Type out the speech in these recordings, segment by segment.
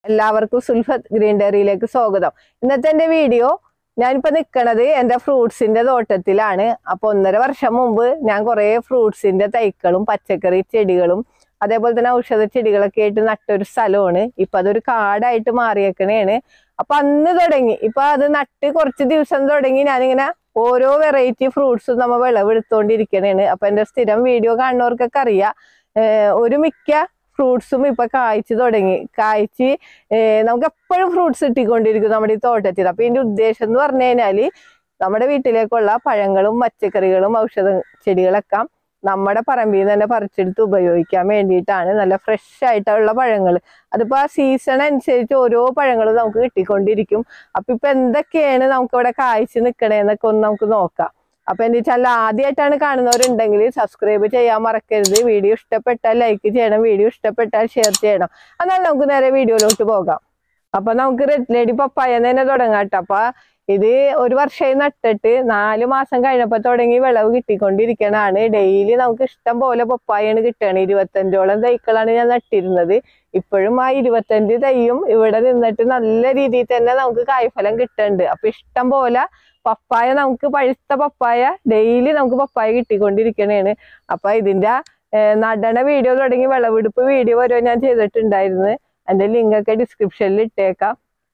എല്ലാവർക്കും സുൽഫത്ത് ഗ്രീൻ ഡയറിയിലേക്ക് സ്വാഗതം ഇന്നത്തെ എന്റെ വീഡിയോ ഞാനിപ്പോ നിൽക്കണത് എന്റെ ഫ്രൂട്ട്സിന്റെ തോട്ടത്തിലാണ് അപ്പൊ ഒന്നര വർഷം മുമ്പ് ഞാൻ കുറെ ഫ്രൂട്ട്സിന്റെ തൈക്കളും പച്ചക്കറി ചെടികളും അതേപോലെ തന്നെ ഔഷധ ചെടികളൊക്കെ ആയിട്ട് നട്ടൊരു സ്ഥലമാണ് ഇപ്പൊ അതൊരു കാടായിട്ട് മാറിയേക്കണേണ് അപ്പൊ അന്ന് തുടങ്ങി ഇപ്പൊ അത് നട്ട് കുറച്ച് ദിവസം തുടങ്ങി ഞാനിങ്ങനെ ഓരോ വെറൈറ്റി ഫ്രൂട്ട്സും നമ്മ വിളവെടുത്തോണ്ടിരിക്കണേണ് അപ്പൊ എന്റെ സ്ഥിരം വീഡിയോ കാണുന്നവർക്കൊക്കെ അറിയാം ഏർ ഒരു മിക്ക ഫ്രൂട്ട്സും ഇപ്പൊ കായ്ച്ചു തുടങ്ങി കായ്ച്ച് ഏർ നമുക്ക് എപ്പോഴും ഫ്രൂട്ട്സ് കിട്ടിക്കൊണ്ടിരിക്കും നമ്മുടെ ഈ തോട്ടത്തിൽ അപ്പൊ ഇതിന്റെ ഉദ്ദേശം എന്ന് പറഞ്ഞു കഴിഞ്ഞാല് നമ്മുടെ വീട്ടിലേക്കുള്ള പഴങ്ങളും പച്ചക്കറികളും ഔഷധ ചെടികളൊക്കെ നമ്മുടെ പറമ്പിൽ നിന്ന് തന്നെ പറിച്ചെടുത്ത് ഉപയോഗിക്കാൻ വേണ്ടിയിട്ടാണ് നല്ല ഫ്രഷ് ആയിട്ടുള്ള പഴങ്ങൾ അതിപ്പോ ആ സീസൺ അനുസരിച്ച് ഓരോ പഴങ്ങളും നമുക്ക് കിട്ടിക്കൊണ്ടിരിക്കും അപ്പൊ ഇപ്പൊ എന്തൊക്കെയാണ് നമുക്ക് ഇവിടെ കായ്ച്ചു നിൽക്കണേന്നൊക്കെ ഒന്ന് നമുക്ക് നോക്കാം അപ്പൊ എന്താ വെച്ചാൽ ആദ്യമായിട്ടാണ് കാണുന്നവരുണ്ടെങ്കിൽ സബ്സ്ക്രൈബ് ചെയ്യാൻ മറക്കരുത് വീഡിയോ ഇഷ്ടപ്പെട്ടാൽ ലൈക്ക് ചെയ്യണം വീഡിയോ ഇഷ്ടപ്പെട്ടാൽ ഷെയർ ചെയ്യണം എന്നാൽ നമുക്ക് നേരെ വീഡിയോയിലോട്ട് പോകാം അപ്പൊ നമുക്ക് റെഡ് ലേഡി പപ്പായ തന്നെ തുടങ്ങാം കേട്ടോ അപ്പൊ ഇത് ഒരു വർഷമായി നട്ടിട്ട് നാല് മാസം കഴിഞ്ഞപ്പോ തുടങ്ങി വിളവ് കിട്ടിക്കൊണ്ടിരിക്കണാണ് ഡെയിലി നമുക്ക് ഇഷ്ടം പോലെ പപ്പായാണ് കിട്ടണത് ഇരുപത്തഞ്ചോളം തൈക്കളാണ് ഞാൻ നട്ടിരുന്നത് ഇപ്പോഴും ആ ഇരുപത്തഞ്ച് തൈയും ഇവിടെ നിന്നിട്ട് നല്ല രീതിയിൽ തന്നെ നമുക്ക് കായ്ഫലം കിട്ടുന്നുണ്ട് അപ്പൊ ഇഷ്ടം പോലെ പപ്പായ നമുക്ക് പഴുത്ത പപ്പായ ഡെയിലി നമുക്ക് പപ്പായ കിട്ടിക്കൊണ്ടിരിക്കണേണ് അപ്പൊ ഇതിന്റെ ഏർ നടണ വീഡിയോ തുടങ്ങി വിളവെടുപ്പ് വീഡിയോ വരെ ഞാൻ ചെയ്തിട്ടുണ്ടായിരുന്നു അതിന്റെ ലിങ്ക് ഒക്കെ ഡിസ്ക്രിപ്ഷനിൽ ഇട്ടേക്കാം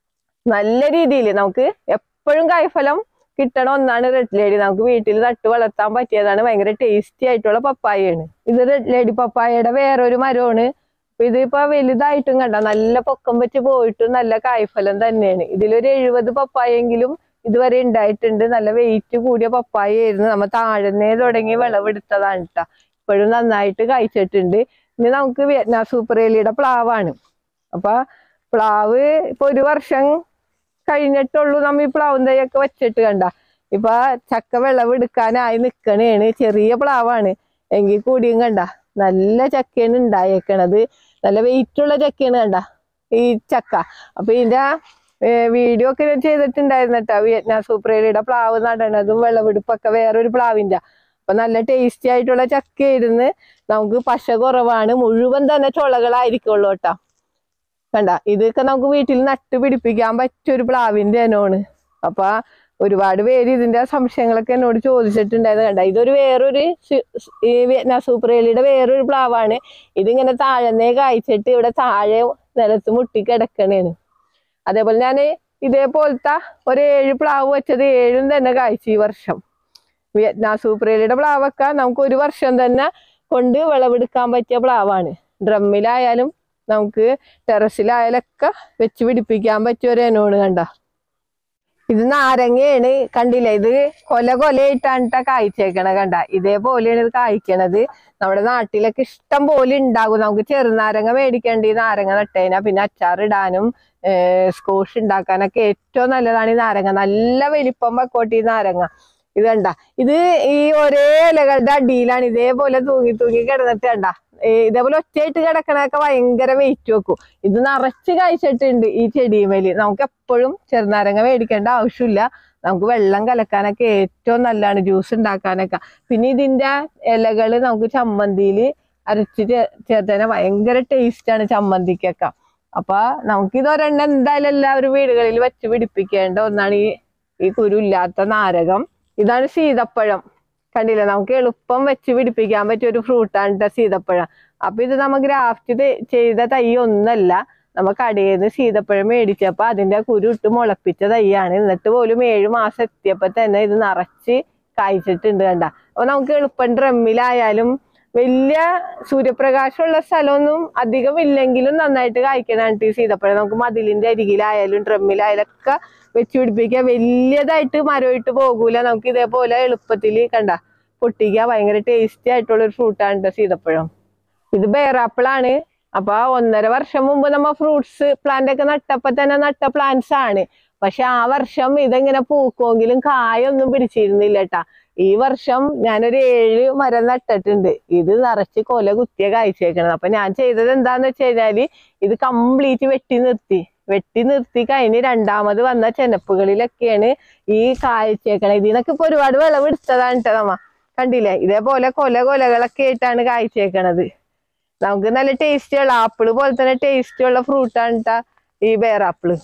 നല്ല രീതിയിൽ നമുക്ക് എപ്പോഴും കായ്ഫലം കിട്ടണ ഒന്നാണ് റെഡ് ലേഡി നമുക്ക് വീട്ടിൽ നട്ട് വളർത്താൻ പറ്റിയതാണ് ഭയങ്കര ടേസ്റ്റി ആയിട്ടുള്ള പപ്പായയാണ് ഇത് റെഡ് ലേഡി പപ്പായയുടെ വേറൊരു മരമാണ് അപ്പൊ ഇതിപ്പോ വലുതായിട്ടും കണ്ട നല്ല പൊക്കം വെച്ച് പോയിട്ടും നല്ല കായ്ഫലം തന്നെയാണ് ഇതിലൊരു എഴുപത് പപ്പായെങ്കിലും ഇതുവരെ ഉണ്ടായിട്ടുണ്ട് നല്ല വെയിറ്റ് കൂടിയ പപ്പായ ആയിരുന്നു നമ്മ താഴെ തുടങ്ങി വിളവെടുത്തതാണ് കേട്ടോ ഇപ്പോഴും നന്നായിട്ട് കായ്ച്ചിട്ടുണ്ട് ഇനി നമുക്ക് വിയറ്റ്നാം സൂപ്പർ ഏലിയുടെ പ്ലാവാണ് അപ്പൊ പ്ലാവ് ഇപ്പൊ ഒരു വർഷം കഴിഞ്ഞിട്ടുള്ളൂ നമ്മ ഈ പ്ലാവും തൈയൊക്കെ വെച്ചിട്ട് കണ്ട ഇപ്പൊ ചക്ക വിളവെടുക്കാനായി നിക്കണേണ് ചെറിയ പ്ലാവാണ് എങ്കിൽ കൂടിയും കണ്ട നല്ല ചക്കയാണ് ഉണ്ടായേക്കണത് നല്ല വെയിറ്റ് ഉള്ള ചക്കയാണ് കണ്ട ഈ ചക്ക അപ്പൊ ഇതിന്റെ വീഡിയോ ഒക്കെ ഞാൻ ചെയ്തിട്ടുണ്ടായിരുന്നു കേട്ടോ വിയറ്റ്നാം സൂപ്പറേലിയുടെ പ്ലാവ് നടണതും വിളവെടുപ്പൊക്കെ വേറൊരു പ്ലാവിന്റെ അപ്പൊ നല്ല ടേസ്റ്റി ആയിട്ടുള്ള ചക്കയായിരുന്നു നമുക്ക് പശ കുറവാണ് മുഴുവൻ തന്നെ ചുളകളായിരിക്കുള്ളൂ കേട്ടോ കണ്ട ഇതൊക്കെ നമുക്ക് വീട്ടിൽ നട്ട് പിടിപ്പിക്കാൻ പറ്റിയ ഒരു പ്ലാവിന്റെ ഇനമാണ് അപ്പൊ ഒരുപാട് പേര് ഇതിന്റെ സംശയങ്ങളൊക്കെ എന്നോട് ചോദിച്ചിട്ടുണ്ടായിരുന്നു കണ്ട ഇതൊരു വേറൊരു സു- സ്- ഈ വിയറ്റ്നാം സൂപ്പറേലിയുടെ വേറൊരു പ്ലാവാണ് ഇതിങ്ങനെ താഴന്നേ കായ്ച്ചിട്ട് ഇവിടെ താഴെ നിലത്ത് മുട്ടി കിടക്കണേണ് അതേപോലെ ഞാൻ ഇതേപോലത്തെ ഒരു ഏഴ് പ്ലാവ് വെച്ചത് ഏഴും തന്നെ കായ്ച്ചു ഈ വർഷം വിയറ്റ്നാം സൂപ്പറേലിയുടെ പ്ലാവൊക്കെ നമുക്ക് ഒരു വർഷം തന്നെ കൊണ്ട് വിളവെടുക്കാൻ പറ്റിയ പ്ലാവാണ് ഡ്രമ്മിലായാലും നമുക്ക് ടെറസിലായാലൊക്കെ വെച്ച് പിടിപ്പിക്കാൻ പറ്റിയ ഒരു ഇനമാണ് കണ്ട ഇത് നാരങ്ങയാണ് കണ്ടില്ലേ ഇത് കൊല കൊലയിട്ടാണ് ട്ടാ കായ്ച്ചേക്കണ കണ്ട ഇതേപോലെയാണ് ഇത് കായ്ക്കണത് നമ്മുടെ നാട്ടിലൊക്കെ ഇഷ്ടം പോലെ ഉണ്ടാകും നമുക്ക് ചെറുനാരങ്ങ മേടിക്കേണ്ട ഈ നാരങ്ങ നട്ടേന പിന്നെ അച്ചാറിടാനും സ്കോഷ് ഉണ്ടാക്കാനൊക്കെ ഏറ്റവും നല്ലതാണ് ഈ നാരങ്ങ നല്ല വലിപ്പം വെക്കോട്ടെ ഈ നാരങ്ങ ഇത് കണ്ട ഇത് ഈ ഒരേ ഇലകളുടെ അടിയിലാണ് ഇതേപോലെ തൂങ്ങി തൂങ്ങി കിടന്നിട്ട് കണ്ട ഏ, ഇതേപോലെ ഒറ്റയായിട്ട് കിടക്കണതൊക്കെ ഭയങ്കര വെയിറ്റ് വെക്കും ഇത് നിറച്ച് കായ്ച്ചിട്ടുണ്ട് ഈ ചെടിയുമേല് നമുക്ക് എപ്പോഴും ചെറുനാരങ്ങ മേടിക്കേണ്ട ആവശ്യമില്ല നമുക്ക് വെള്ളം കലക്കാനൊക്കെ ഏറ്റവും നല്ലതാണ് ജ്യൂസ് ഉണ്ടാക്കാനൊക്കെ പിന്നെ ഇതിന്റെ ഇലകള് നമുക്ക് ചമ്മന്തിയില് അരച്ച് ചേ- ചേർത്തന്നെ ഭയങ്കര ടേസ്റ്റ് ആണ് ചമ്മന്തിക്കൊക്കെ അപ്പൊ നമുക്കിത് ഒരെണ്ണം എന്തായാലും എല്ലാവരും വീടുകളിൽ വെച്ച് പിടിപ്പിക്കേണ്ട ഒന്നാണ് ഈ ഈ കുരുല്ലാത്ത നാരകം ഇതാണ് സീതപ്പഴം കണ്ടില്ലേ നമുക്ക് എളുപ്പം വെച്ച് പിടിപ്പിക്കാൻ പറ്റിയ ഒരു ഫ്രൂട്ടാണ് ട്ടോ സീതപ്പഴം അപ്പൊ ഇത് നമ്മ ഗ്രാഫ്റ്റ് ചെയ്ത തൈ ഒന്നല്ല നമ്മ കടയിൽ നിന്ന് സീതപ്പഴം മേടിച്ചപ്പോ അതിന്റെ കുരു ഇട്ട് മുളപ്പിച്ച തൈയാണ് എന്നിട്ട് പോലും ഏഴു മാസം എത്തിയപ്പോ തന്നെ ഇത് നിറച്ച് കായ്ച്ചിട്ടുണ്ട് കണ്ട അപ്പൊ നമുക്ക് എളുപ്പം ഡ്രമ്മിലായാലും വലിയ സൂര്യപ്രകാശമുള്ള സ്ഥലമൊന്നും അധികം ഇല്ലെങ്കിലും നന്നായിട്ട് കായ്ക്കണാണ് ഈ സീതപ്പഴം നമുക്ക് മതിലിന്റെ അരികിലായാലും ഡ്രമ്മിലായാലും ഒക്കെ വെച്ച് പിടിപ്പിക്കുക വലിയതായിട്ട് മരമായിട്ട് പോകൂല നമുക്ക് ഇതേപോലെ എളുപ്പത്തിൽ കണ്ട പൊട്ടിക്കുക ഭയങ്കര ടേസ്റ്റി ആയിട്ടുള്ള ഒരു ഫ്രൂട്ടാണ് ട്ടോ സീതപ്പഴം ഇത് ബേറാപ്പിളാണ് അപ്പൊ ഒന്നര വർഷം മുമ്പ് നമ്മ ഫ്രൂട്ട്സ് പ്ലാന്റ് ഒക്കെ നട്ടപ്പോ തന്നെ നട്ട പ്ലാന്റ്സ് ആണ് പക്ഷെ ആ വർഷം ഇതെങ്ങനെ പൂക്കുമെങ്കിലും കായൊന്നും പിടിച്ചിരുന്നില്ല ട്ടാ ഈ വർഷം ഞാനൊരു ഏഴ് മരം നട്ടിട്ടുണ്ട് ഇത് നിറച്ച് കൊല കുത്തിയ കായ്ച്ചേക്കണത് അപ്പൊ ഞാൻ ചെയ്തത് എന്താന്ന് വെച്ച് കഴിഞ്ഞാല് ഇത് കംപ്ലീറ്റ് വെട്ടി നിർത്തി വെട്ടി നിർത്തി കഴിഞ്ഞ് രണ്ടാമത് വന്ന ചെനപ്പുകളിലൊക്കെയാണ് ഈ കായ്ച്ചേക്കണത് ഇതിനൊക്കെ ഇപ്പൊ ഒരുപാട് വിളവെടുത്തതാണ് കേട്ടോ നമ്മ കണ്ടില്ലേ ഇതേപോലെ കൊല കൊലകളൊക്കെ ആയിട്ടാണ് കായ്ച്ചേക്കണത് നമുക്ക് നല്ല ടേസ്റ്റി ഉള്ള ആപ്പിള് പോലെ തന്നെ ടേസ്റ്റി ഉള്ള ഫ്രൂട്ടാണ് ട്ടാ ഈ ബേറാപ്പിള്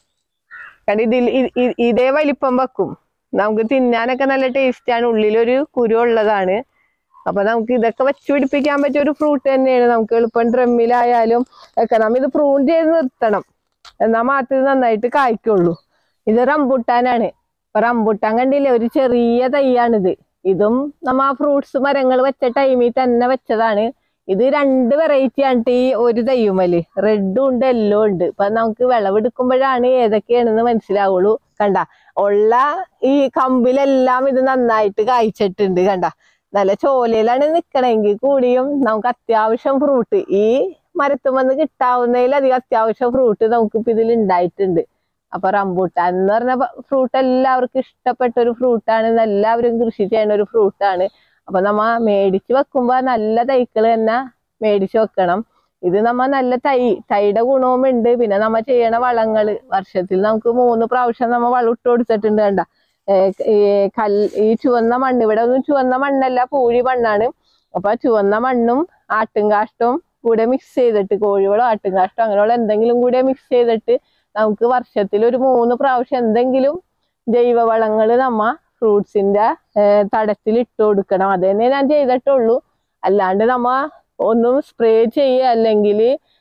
കാരണം ഇതിൽ ഇ- ഇ- ഇതേ വലിപ്പം വെക്കും നമുക്ക് തിന്നാനൊക്കെ നല്ല ടേസ്റ്റ് ആണ് ഉള്ളിലൊരു കുരു ഉള്ളതാണ് അപ്പൊ നമുക്ക് ഇതൊക്കെ വെച്ച് പിടിപ്പിക്കാൻ പറ്റിയ ഒരു ഫ്രൂട്ട് തന്നെയാണ് നമുക്ക് എളുപ്പം ഡ്രമ്മിലായാലും ഒക്കെ നമ്മ ഇത് പ്രൂൺ ചെയ്ത് നിർത്തണം എന്നാൽ മാത്രമേ ഇത് നന്നായിട്ട് കായ്ക്കുള്ളൂ ഇത് റംബുട്ടാനാണ് അപ്പൊ റംബുട്ടാൻ കണ്ടില്ലേ ഒരു ചെറിയ തൈയാണിത് ഇതും നമ്മ ആ ഫ്രൂട്ട്സ് മരങ്ങൾ വെച്ച ടൈമിൽ തന്നെ വെച്ചതാണ് ഇത് രണ്ട് വെറൈറ്റി ആണ് ഈ ഒരു തയ്യുമല് റെഡും ഉണ്ട് യെല്ലോ ഉണ്ട് ഇപ്പൊ നമുക്ക് വിളവെടുക്കുമ്പോഴാണ് ഏതൊക്കെയാണെന്ന് മനസ്സിലാവുള്ളൂ കണ്ട ഉള്ള ഈ കമ്പിലെല്ലാം ഇത് നന്നായിട്ട് കായ്ച്ചിട്ടുണ്ട് കണ്ട നല്ല ചോലയിലാണ് നിക്കണമെങ്കിൽ കൂടിയും നമുക്ക് അത്യാവശ്യം ഫ്രൂട്ട് ഈ മരത്തുമെന്ന് കിട്ടാവുന്നതിലധികം അത്യാവശ്യം ഫ്രൂട്ട് നമുക്ക് ഇപ്പൊ ഇതിൽ ഉണ്ടായിട്ടുണ്ട് അപ്പൊ റംബൂട്ടാൻ എന്ന് പറഞ്ഞ ഫ്രൂട്ട് എല്ലാവർക്കും ഇഷ്ടപ്പെട്ട ഒരു ഫ്രൂട്ടാണ് എല്ലാവരും കൃഷി ചെയ്യുന്ന ഒരു ഫ്രൂട്ടാണ് അപ്പൊ നമ്മ മേടിച്ച് വെക്കുമ്പോ നല്ല തൈക്കൾ തന്നെ മേടിച്ച് വെക്കണം ഇത് നമ്മ നല്ല തൈ തൈയുടെ ഗുണവും ഉണ്ട് പിന്നെ നമ്മ ചെയ്യണ വളങ്ങള് വർഷത്തിൽ നമുക്ക് മൂന്ന് പ്രാവശ്യം നമ്മ വളം ഇട്ട് കൊടുത്തിട്ടുണ്ട് കണ്ട ഈ കൽ ഈ ചുവന്ന മണ്ണ് ഇവിടെ ഒന്നും ചുവന്ന മണ്ണല്ല പൂഴി മണ്ണാണ് അപ്പൊ ആ ചുവന്ന മണ്ണും ആട്ടുംകാഷ്ടവും കൂടെ മിക്സ് ചെയ്തിട്ട് കോഴിവളം ആട്ടുംകാഷ്ടം അങ്ങനെയുള്ള എന്തെങ്കിലും കൂടെ മിക്സ് ചെയ്തിട്ട് നമുക്ക് വർഷത്തിൽ ഒരു മൂന്ന് പ്രാവശ്യം എന്തെങ്കിലും ജൈവവളങ്ങൾ നമ്മ ഫ്രൂട്ട്സിന്റെ തടത്തിൽ ഇട്ട് കൊടുക്കണം അത് തന്നെ ഞാൻ ചെയ്തിട്ടുള്ളൂ അല്ലാണ്ട് നമ്മ ഒന്നും സ്പ്രേ ചെയ്യുക അല്ലെങ്കിൽ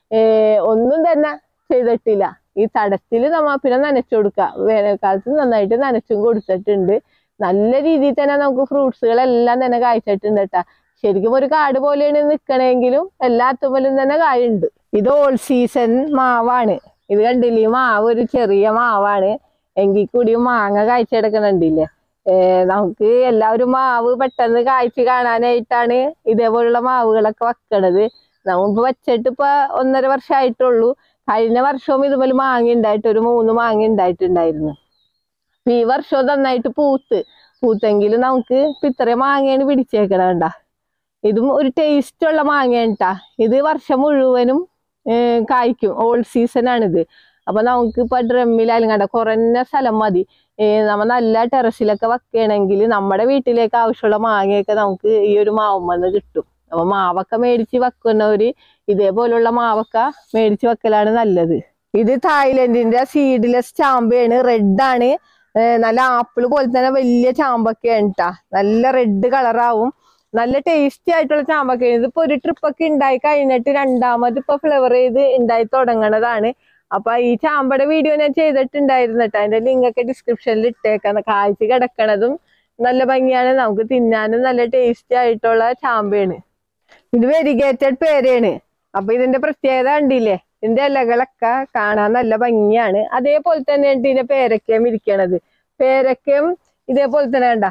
ഒന്നും തന്നെ ചെയ്തിട്ടില്ല ഈ തടത്തിൽ നമ്മ പിന്നെ നനച്ചു കൊടുക്കുക വേനൽക്കാലത്ത് നന്നായിട്ട് നനച്ചും കൊടുത്തിട്ടുണ്ട് നല്ല രീതിയിൽ തന്നെ നമുക്ക് ഫ്രൂട്ട്സുകളെല്ലാം തന്നെ കായ്ച്ചിട്ടുണ്ട് കേട്ടാ ശരിക്കും ഒരു കാട് പോലെയാണ് നിക്കണെങ്കിലും എല്ലാ അത്തുമ്മലും തന്നെ കായുണ്ട് ഇത് ഓൾ സീസൺ മാവാണ് ഇത് കണ്ടില്ലേ ഈ മാവ് ഒരു ചെറിയ മാവാണ് എങ്കിൽ കൂടി മാങ്ങ കായ്ച്ചെടുക്കണുണ്ടില്ലേ ഏർ നമുക്ക് എല്ലാവരും മാവ് പെട്ടെന്ന് കായ്ച്ച് കാണാനായിട്ടാണ് ഇതേപോലുള്ള മാവുകളൊക്കെ വെക്കണത് നമ്മളിപ്പോ വെച്ചിട്ട് ഇപ്പൊ ഒന്നര വർഷമായിട്ടുള്ളൂ കഴിഞ്ഞ വർഷവും ഇതുപോലെ മാങ്ങ ഉണ്ടായിട്ട് ഒരു മൂന്ന് മാങ്ങ ഉണ്ടായിട്ടുണ്ടായിരുന്നു അപ്പൊ ഈ വർഷവും നന്നായിട്ട് പൂത്ത് പൂത്തെങ്കിലും നമുക്ക് ഇപ്പൊ ഇത്രയും മാങ്ങയാണ് പിടിച്ചേക്കണണ്ട ഇതും ഒരു ടേസ്റ്റ് ഉള്ള മാങ്ങയാണ് ട്ടാ ഇത് വർഷം മുഴുവനും ഏർ കായ്ക്കും ഓൾ സീസൺ ആണിത് അപ്പൊ നമുക്ക് ഇപ്പൊ ഡ്രമ്മിലായാലും കണ്ട കുറഞ്ഞ സ്ഥലം മതി ഏർ നമ്മ നല്ല ടെറസിലൊക്കെ വെക്കുകയാണെങ്കിൽ നമ്മുടെ വീട്ടിലേക്ക് ആവശ്യമുള്ള മാങ്ങയൊക്കെ നമുക്ക് ഈ ഒരു മാവുമ്പന്ന് കിട്ടും അപ്പൊ മാവൊക്കെ മേടിച്ച് വെക്കുന്നവര് ഇതേപോലുള്ള മാവൊക്കെ മേടിച്ച് വെക്കലാണ് നല്ലത് ഇത് തായ്ലൻഡിന്റെ സീഡ്ലെസ് ചാമ്പയാണ് റെഡ് ആണ് ഏർ നല്ല ആപ്പിള് പോലെ തന്നെ വലിയ ചാമ്പൊക്കെയാണ് ട്ടാ നല്ല റെഡ് കളറാവും നല്ല ടേസ്റ്റി ആയിട്ടുള്ള ചാമ്പൊക്കെയാണ് ഇതിപ്പോ ഒരു ട്രിപ്പൊക്കെ ഉണ്ടായി കഴിഞ്ഞിട്ട് രണ്ടാമത് ഇപ്പൊ ഫ്ലവർ ചെയ്ത് ഉണ്ടായി തുടങ്ങണതാണ് അപ്പൊ ഈ ചാമ്പയുടെ വീഡിയോ ഞാൻ ചെയ്തിട്ടുണ്ടായിരുന്നു കേട്ടോ അതിന്റെ ലിങ്ക് ഒക്കെ ഡിസ്ക്രിപ്ഷനിൽ ഇട്ടേക്കാം കാഴ്ച കിടക്കണതും നല്ല ഭംഗിയാണ് നമുക്ക് തിന്നാനും നല്ല ടേസ്റ്റി ആയിട്ടുള്ള ചാമ്പയാണ് ഇത് വെരിഗേറ്റഡ് പേരയാണ് അപ്പൊ ഇതിന്റെ പ്രത്യേകത കണ്ടില്ലേ ഇതിന്റെ ഇലകളൊക്കെ കാണാൻ നല്ല ഭംഗിയാണ് അതേപോലെ തന്നെയാണ് ഇതിന്റെ പേരക്കയും ഇരിക്കണത് പേരക്കയും ഇതേപോലെ തന്നെ കണ്ട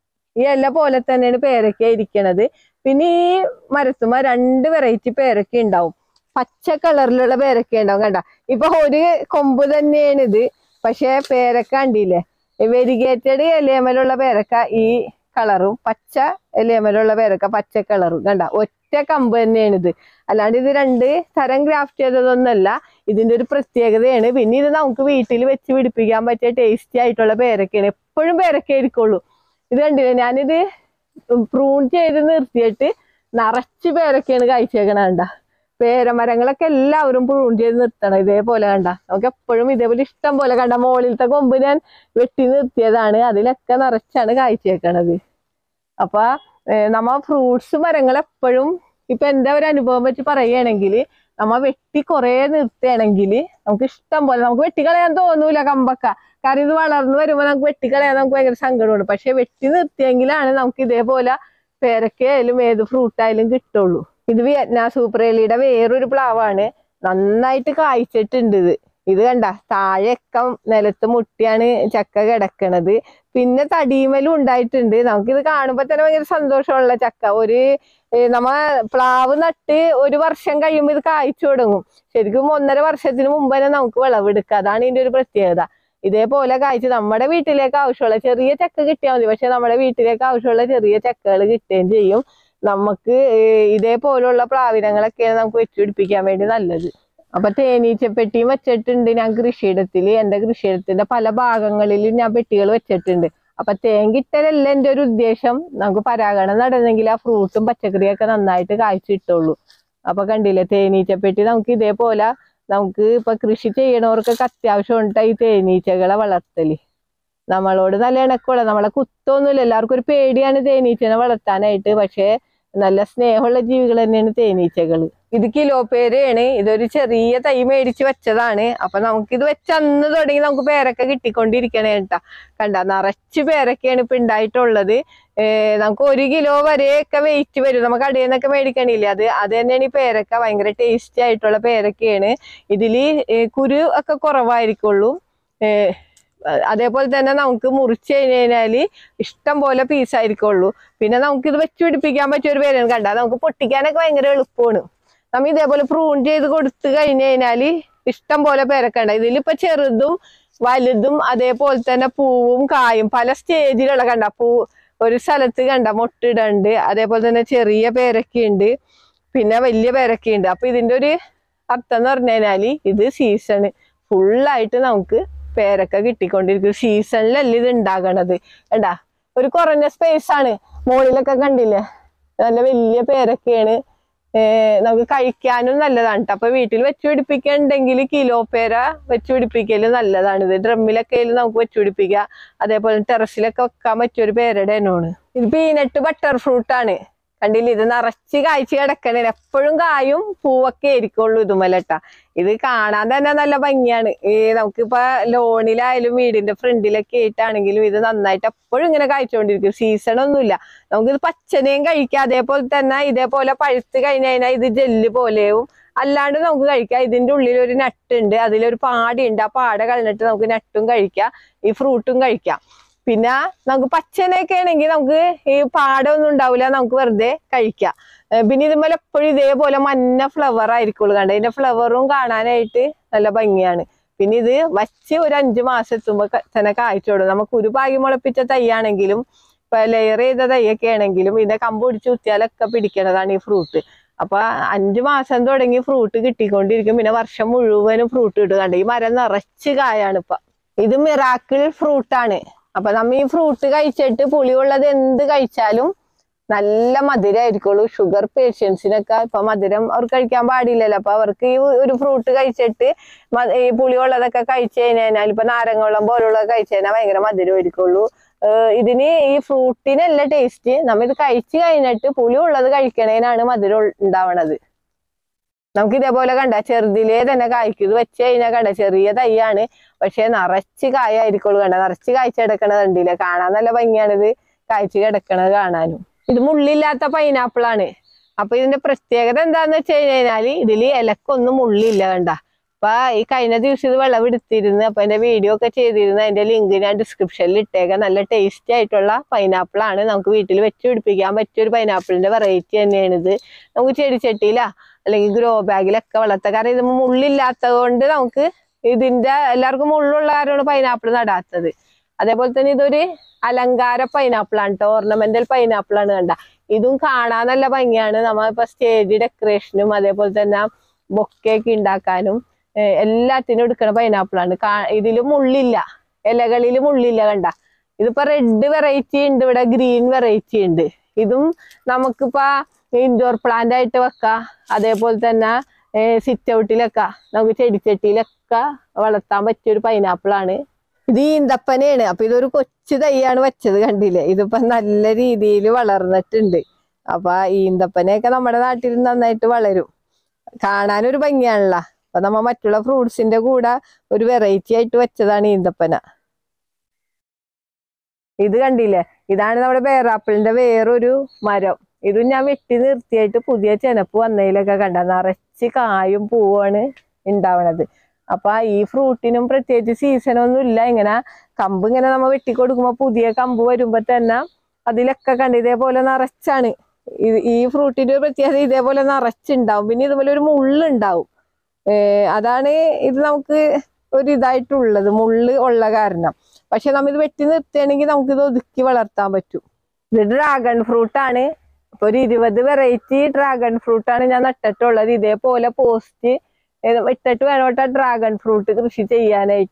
ഈ ഇല പോലെ തന്നെയാണ് പേരക്ക ഇരിക്കണത് പിന്നെ ഈ മരത്തുമ്മ രണ്ട് വെറൈറ്റി പേരക്ക ഉണ്ടാവും പച്ച കളറിലുള്ള പേരക്ക ഉണ്ടാവും കണ്ട ഇപ്പൊ ഒരു കൊമ്പ് തന്നെയാണ് ഇത് പക്ഷെ പേരക്ക കണ്ടില്ലേ വെരിഗേറ്റഡ് ഇലയമലുള്ള പേരക്ക ഈ കളറും പച്ച ഇലയമലുള്ള പേരക്ക പച്ച കളറും കണ്ട ഒറ്റ കമ്പ് തന്നെയാണ് ഇത് അല്ലാണ്ട് ഇത് രണ്ട് തരം ഗ്രാഫ്റ്റ് ചെയ്തതൊന്നല്ല ഇതിന്റെ ഒരു പ്രത്യേകതയാണ് പിന്നെ ഇത് നമുക്ക് വീട്ടിൽ വെച്ച് പിടിപ്പിക്കാൻ പറ്റിയ ടേസ്റ്റി ആയിട്ടുള്ള പേരക്കയാണ് എപ്പോഴും പേരക്ക ആയിരിക്കുള്ളൂ ഇത് കണ്ടില്ലേ ഞാനിത് പ്രൂൺ ചെയ്ത് നിർത്തിയിട്ട് നിറച്ച് പേരൊക്കെയാണ് കഴിച്ചേക്കണ കണ്ട പേരമരങ്ങളൊക്കെ എല്ലാവരും പ്രൂൺ ചെയ്ത് നിർത്തണം ഇതേപോലെ കണ്ട നമുക്ക് എപ്പോഴും ഇതേപോലെ ഇഷ്ടം പോലെ കണ്ട മുകളിലത്തെ കൊമ്പ് ഞാൻ വെട്ടി നിർത്തിയതാണ് അതിലൊക്കെ നിറച്ചാണ് കായ്ച്ചേക്കണത് അപ്പൊ ഏർ നമ്മ ഫ്രൂട്ട്സ് മരങ്ങൾ എപ്പോഴും ഇപ്പൊ എന്റെ ഒരു അനുഭവം വെച്ച് പറയുകയാണെങ്കിൽ നമ്മ വെട്ടി കുറെ നിർത്തുകയാണെങ്കിൽ നമുക്ക് ഇഷ്ടം പോലെ നമുക്ക് വെട്ടിക്കളയാൻ തോന്നൂല കമ്പക്ക കാരണം ഇത് വളർന്നു വരുമ്പോൾ നമുക്ക് വെട്ടിക്കളയാൻ നമുക്ക് ഭയങ്കര സങ്കടമുണ്ട് പക്ഷെ വെട്ടി നിർത്തിയെങ്കിലാണ് നമുക്ക് ഇതേപോലെ പേരക്കയായാലും ഏത് ഫ്രൂട്ട് ആയാലും കിട്ടുള്ളൂ ഇത് വിയറ്റ്നാം സൂപ്പറേലിയുടെ വേറൊരു പ്ലാവാണ് നന്നായിട്ട് കായ്ച്ചിട്ടുണ്ട് ഇത് ഇത് കണ്ട താഴെയൊക്കെ നിലത്ത് മുട്ടിയാണ് ചക്ക കിടക്കണത് പിന്നെ തടിമലും ഉണ്ടായിട്ടുണ്ട് നമുക്കിത് കാണുമ്പോ തന്നെ ഭയങ്കര സന്തോഷമുള്ള ചക്ക ഒരു ഏർ നമ്മ പ്ലാവ് നട്ട് ഒരു വർഷം കഴിയുമ്പോൾ ഇത് കായ്ച്ചു തുടങ്ങും ശരിക്കും ഒന്നര വർഷത്തിന് മുമ്പ് തന്നെ നമുക്ക് വിളവെടുക്കാം അതാണ് ഇതിന്റെ ഒരു പ്രത്യേകത ഇതേപോലെ കായ്ച്ച് നമ്മുടെ വീട്ടിലേക്ക് ആവശ്യമുള്ള ചെറിയ ചക്ക കിട്ടിയാൽ മതി പക്ഷെ നമ്മുടെ വീട്ടിലേക്ക് ആവശ്യമുള്ള ചെറിയ ചക്കകൾ കിട്ടുകയും ചെയ്യും നമുക്ക് ഏർ ഇതേപോലുള്ള പ്ലാവിനങ്ങളൊക്കെയാണ് നമുക്ക് വെച്ചുപിടിപ്പിക്കാൻ വേണ്ടി നല്ലത് അപ്പൊ തേനീച്ചപ്പെട്ടിയും വെച്ചിട്ടുണ്ട് ഞാൻ കൃഷിയിടത്തില് എന്റെ കൃഷിയിടത്തിന്റെ പല ഭാഗങ്ങളിലും ഞാൻ പെട്ടികൾ വെച്ചിട്ടുണ്ട് അപ്പൊ തേൻ കിട്ടലല്ല എന്റെ ഒരു ഉദ്ദേശം നമുക്ക് പരാഗണം നടന്നെങ്കിൽ ആ ഫ്രൂട്ടും പച്ചക്കറിയൊക്കെ നന്നായിട്ട് കായ്ച്ചു കിട്ടുള്ളൂ അപ്പൊ കണ്ടില്ലേ തേനീച്ചപ്പെട്ടി നമുക്ക് ഇതേപോലെ നമുക്ക് ഇപ്പൊ കൃഷി ചെയ്യണവർക്കൊക്കെ അത്യാവശ്യം ഉണ്ട് ഈ തേനീച്ചകളെ വളർത്തല് നമ്മളോട് നല്ല ഇണക്കമുള്ള നമ്മളെ കുത്തൊന്നുമില്ല എല്ലാവർക്കും ഒരു പേടിയാണ് തേനീച്ചനെ വളർത്താനായിട്ട് പക്ഷേ നല്ല സ്നേഹമുള്ള ജീവികൾ തന്നെയാണ് തേനീച്ചകൾ ഇത് കിലോ പേരയാണ് ഇതൊരു ചെറിയ തൈ മേടിച്ച് വെച്ചതാണ് അപ്പൊ നമുക്കിത് വെച്ച് അന്ന് തുടങ്ങി നമുക്ക് പേരൊക്കെ കിട്ടിക്കൊണ്ടിരിക്കണേ കേട്ടാ കണ്ട നിറച്ച് പേരൊക്കെയാണ് ഇപ്പൊ ഉണ്ടായിട്ടുള്ളത് ഏർ നമുക്ക് ഒരു കിലോ വരെയൊക്കെ വെയിറ്റ് വരും നമുക്ക് കടയിൽ നിന്നൊക്കെ മേടിക്കണില്ലേ അത് അത് തന്നെയാണ് ഈ പേരക്ക ഭയങ്കര ടേസ്റ്റി ആയിട്ടുള്ള പേരക്കയാണ് ഇതില് ഏർ കുരു ഒക്കെ കുറവായിരിക്കുള്ളൂ ഏർ അതേപോലെ തന്നെ നമുക്ക് മുറിച്ച് കഴിഞ്ഞ് കഴിഞ്ഞാല് ഇഷ്ടം പോലെ പീസായിരിക്കുള്ളൂ പിന്നെ നമുക്ക് ഇത് വെച്ച് പിടിപ്പിക്കാൻ പറ്റിയ ഒരു പേരാണ് കണ്ട നമുക്ക് പൊട്ടിക്കാനൊക്കെ ഭയങ്കര എളുപ്പമാണ് നമ്മ ഇതേപോലെ പ്രൂൺ ചെയ്ത് കൊടുത്തു കഴിഞ്ഞു കഴിഞ്ഞാല് ഇഷ്ടം പോലെ പേരൊക്കെ ഉണ്ട് ഇതിലിപ്പോ ചെറുതും വലുതും അതേപോലെ തന്നെ പൂവും കായും പല സ്റ്റേജിലുള്ള കണ്ട പൂ ഒരു സ്ഥലത്ത് കണ്ട മുട്ടിടുണ്ട് അതേപോലെ തന്നെ ചെറിയ പേരൊക്കെയുണ്ട് പിന്നെ വലിയ പേരൊക്കെയുണ്ട് അപ്പൊ ഇതിന്റെ ഒരു അർത്ഥം എന്ന് പറഞ്ഞു കഴിഞ്ഞാല് ഇത് സീസണ് ഫുള്ളായിട്ട് നമുക്ക് പേരൊക്കെ കിട്ടിക്കൊണ്ടിരിക്കും സീസണിലല്ല ഇത് ഉണ്ടാകണത് കണ്ടാ ഒരു കുറഞ്ഞ സ്പേസ് ആണ് മുകളിലൊക്കെ കണ്ടില്ലേ നല്ല വലിയ പേരൊക്കെയാണ് ഏർ നമുക്ക് കഴിക്കാനും നല്ലതാണ് ട്ടോ അപ്പൊ വീട്ടിൽ വെച്ച് പിടിപ്പിക്കണ്ടെങ്കിൽ കിലോ പേര വെച്ച് പിടിപ്പിക്കല് നല്ലതാണ് ഇത് ഡ്രമ്മിലൊക്കെ ആയാലും നമുക്ക് വെച്ച് പിടിപ്പിക്കാം അതേപോലെ ടെറസിലൊക്കെ വെക്കാൻ പറ്റിയ ഒരു പേരുടെ ഇനമാണ് ഇത് പീനട്ട് ബട്ടർ ഫ്രൂട്ട് ആണ് കണ്ടില്ല ഇത് നിറച്ച് കായ്ച്ച് കിടക്കണേ എപ്പോഴും കായും പൂവൊക്കെ ആയിരിക്കുള്ളൂ ഇതുമല്ലട്ടാ ഇത് കാണാൻ തന്നെ നല്ല ഭംഗിയാണ് ഈ നമുക്കിപ്പോ ലോണിലായാലും വീടിന്റെ ഫ്രണ്ടിലൊക്കെ ആയിട്ടാണെങ്കിലും ഇത് നന്നായിട്ട് എപ്പോഴും ഇങ്ങനെ കായ്ച്ചുകൊണ്ടിരിക്കും സീസൺ ഒന്നുമില്ല നമുക്കിത് പച്ചനെയും കഴിക്കാം അതേപോലെ തന്നെ ഇതേപോലെ പഴുത്ത് കഴിഞ്ഞ് കഴിഞ്ഞാൽ ഇത് ജെല്ല് പോലെയും അല്ലാണ്ട് നമുക്ക് കഴിക്കാം ഇതിന്റെ ഉള്ളിൽ ഒരു നട്ട് ഉണ്ട് അതിലൊരു പാടയുണ്ട് ആ പാട കളഞ്ഞിട്ട് നമുക്ക് നട്ടും കഴിക്കാം ഈ ഫ്രൂട്ടും കഴിക്കാം പിന്നെ നമുക്ക് പച്ചനെയൊക്കെ ആണെങ്കിൽ നമുക്ക് ഈ പാടൊന്നും ഉണ്ടാവില്ല നമുക്ക് വെറുതെ കഴിക്കാം ഏർ പിന്നെ ഇതുപോലെ എപ്പോഴും ഇതേപോലെ മഞ്ഞ ഫ്ലവർ ആയിരിക്കുള്ളൂ കണ്ട ഇതിന്റെ ഫ്ലവറും കാണാനായിട്ട് നല്ല ഭംഗിയാണ് പിന്നെ ഇത് വച്ച് ഒരു അഞ്ചു മാസം എത്തുമ്പോ ക- തന്നെ കായ്ച്ചോടും നമുക്ക് ഒരു പാകി മുളപ്പിച്ച തൈയാണെങ്കിലും ഇപ്പൊ ലെയർ ചെയ്ത തൈയൊക്കെ ആണെങ്കിലും ഇതിന്റെ കമ്പ് പിടിച്ച് കുത്തിയാലൊക്കെ പിടിക്കണതാണ് ഈ ഫ്രൂട്ട് അപ്പൊ അഞ്ചു മാസം തുടങ്ങി ഫ്രൂട്ട് കിട്ടിക്കൊണ്ടിരിക്കും പിന്നെ വർഷം മുഴുവനും ഫ്രൂട്ട് കിട്ടും കണ്ട ഈ മരം നിറച്ച് കായാണ് ഇപ്പൊ ഇത് മിറാക്കിൾ ഫ്രൂട്ടാണ് അപ്പൊ നമ്മ ഈ ഫ്രൂട്ട് കഴിച്ചിട്ട് പുളിയുള്ളത് എന്ത് കഴിച്ചാലും നല്ല മധുരമായിരിക്കുള്ളൂ ഷുഗർ പേഷ്യൻസിനൊക്കെ ഇപ്പൊ മധുരം അവർക്ക് കഴിക്കാൻ പാടില്ലല്ലോ അപ്പൊ അവർക്ക് ഈ ഒരു ഫ്രൂട്ട് കഴിച്ചിട്ട് മ- ഈ പുളിയുള്ളതൊക്കെ കഴിച്ചു കഴിഞ്ഞാൽ ഇപ്പൊ നാരങ്ങവെള്ളം പോലുള്ളത് കഴിച്ചു കഴിഞ്ഞാൽ ഭയങ്കര മധുരമായിരിക്കുള്ളൂ ഏർ ഇതിന് ഈ ഫ്രൂട്ടിനല്ല ടേസ്റ്റ് നമ്മ ഇത് കഴിച്ചു കഴിഞ്ഞിട്ട് പുളി ഉള്ളത് കഴിക്കണേനാണ് മധുരം ഉൾ- ഉണ്ടാവണത് നമുക്ക് ഇതേപോലെ കണ്ട ചെറുതിലേ തന്നെ കായ്ക്കും ഇത് വെച്ച് കഴിഞ്ഞാൽ കണ്ട ചെറിയ തൈയാണ് പക്ഷെ നിറച്ച് കായായിരിക്കുള്ളൂ കണ്ട നിറച്ച് കായ്ച്ചു കിടക്കണത് കണ്ടില്ലേ കാണാൻ നല്ല ഭംഗിയാണിത് കായ്ച്ചു കിടക്കണത് കാണാനും ഇത് മുള്ളില്ലാത്ത പൈനാപ്പിൾ ആണ് അപ്പൊ ഇതിന്റെ പ്രത്യേകത എന്താന്ന് വെച്ച് കഴിഞ്ഞാല് ഇതില് ഇലക്കൊന്നും മുള്ളില്ല കണ്ട അപ്പൊ ഈ കഴിഞ്ഞ ദിവസം ഇത് വിളവെടുത്തിരുന്നു അപ്പൊ അതിന്റെ വീഡിയോ ഒക്കെ ചെയ്തിരുന്നു അതിന്റെ ലിങ്ക് ഞാൻ ഡിസ്ക്രിപ്ഷനിൽ ഇട്ടേക്കാം നല്ല ടേസ്റ്റി ആയിട്ടുള്ള പൈനാപ്പിൾ ആണ് നമുക്ക് വീട്ടിൽ വെച്ച് പിടിപ്പിക്കാൻ പറ്റിയ ഒരു പൈനാപ്പിളിന്റെ വെറൈറ്റി തന്നെയാണ് ഇത് നമുക്ക് ചെടിച്ചട്ടിയിലാ അല്ലെങ്കിൽ ഗ്രോ ബാഗിലൊക്കെ വളർത്താം കാരണം ഇത് മുള്ളില്ലാത്തത് കൊണ്ട് നമുക്ക് ഇതിന്റെ എല്ലാവർക്കും മുള്ളുള്ള കാര്യമാണ് പൈനാപ്പിൾ നടാത്തത് അതേപോലെ തന്നെ ഇതൊരു അലങ്കാര പൈനാപ്പിൾ ആണ് കേട്ടോ ഓർണമെന്റൽ പൈനാപ്പിൾ ആണ് കണ്ട ഇതും കാണാൻ നല്ല ഭംഗിയാണ് നമ്മളിപ്പോ സ്റ്റേജ് ഡെക്കറേഷനും അതേപോലെ തന്നെ ബൊക്കെയൊക്കെ ഉണ്ടാക്കാനും ഏഹ് എല്ലാത്തിനും എടുക്കണ പൈനാപ്പിൾ ആണ് കാ- ഇതില് മുള്ളില്ല ഇലകളിൽ മുള്ളില്ല കണ്ട ഇതിപ്പോ റെഡ് വെറൈറ്റി ഉണ്ട് ഇവിടെ ഗ്രീൻ വെറൈറ്റി ഉണ്ട് ഇതും നമുക്കിപ്പോ ഇൻഡോർ പ്ലാന്റ് ആയിട്ട് വെക്കാം അതേപോലെ തന്നെ സിറ്റ് ഔട്ടിലൊക്കെ നമുക്ക് ചെടിച്ചട്ടിയിലൊക്കെ വളർത്താൻ പറ്റിയ ഒരു പൈനാപ്പിൾ ആണ് ഇത് ഈന്തപ്പനയാണ് അപ്പൊ ഇതൊരു കൊച്ചു തൈയാണ് വെച്ചത് കണ്ടില്ലേ ഇതിപ്പോ നല്ല രീതിയിൽ വളർന്നിട്ടുണ്ട് അപ്പൊ ഈന്തപ്പനയൊക്കെ നമ്മുടെ നാട്ടിൽ നന്നായിട്ട് വളരും കാണാനൊരു ഭംഗിയാണല്ലോ അപ്പൊ നമ്മ മറ്റുള്ള ഫ്രൂട്ട്സിന്റെ കൂടെ ഒരു വെറൈറ്റി ആയിട്ട് വെച്ചതാണ് ഈന്തപ്പന ഇത് കണ്ടില്ലേ ഇതാണ് നമ്മുടെ ബേറാപ്പിളിന്റെ വേറൊരു മരം ഇതും ഞാൻ വെട്ടി നിർത്തിയായിട്ട് പുതിയ ചെനപ്പ് വന്നതിലൊക്കെ കണ്ട നിറച്ച് കായും പൂവാണ് ഉണ്ടാവണത് അപ്പൊ ഈ ഫ്രൂട്ടിനും പ്രത്യേകിച്ച് സീസൺ ഒന്നും ഇല്ല ഇങ്ങനെ കമ്പ് ഇങ്ങനെ നമ്മ വെട്ടിക്കൊടുക്കുമ്പോ പുതിയ കമ്പ് വരുമ്പോ തന്നെ അതിലൊക്കെ കണ്ട് ഇതേപോലെ നിറച്ചാണ് ഇത് ഈ ഫ്രൂട്ടിന്റെ ഒരു പ്രത്യേകത ഇതേപോലെ നിറച്ചുണ്ടാവും പിന്നെ ഇതുപോലെ ഒരു മുള്ളുണ്ടാവും ഏർ അതാണ് ഇത് നമുക്ക് ഒരു ഇതായിട്ടുള്ളത് മുള്ള് ഉള്ള കാരണം പക്ഷെ നമ്മ ഇത് വെട്ടി നിർത്തുകയാണെങ്കിൽ നമുക്ക് ഇത് ഒതുക്കി വളർത്താൻ പറ്റും ഇത് ഡ്രാഗൺ ഫ്രൂട്ട് ആണ് അപ്പൊ ഒരു ഇരുപത് വെറൈറ്റി ഡ്രാഗൺ ഫ്രൂട്ട് ആണ് ഞാൻ നട്ടിട്ടുള്ളത് ഇതേപോലെ പോസ്റ്റ് ഇട്ടിട്ട് വേണോട്ടാ ഡ്രാഗൺ ഫ്രൂട്ട് കൃഷി ചെയ്യാനായിട്ട്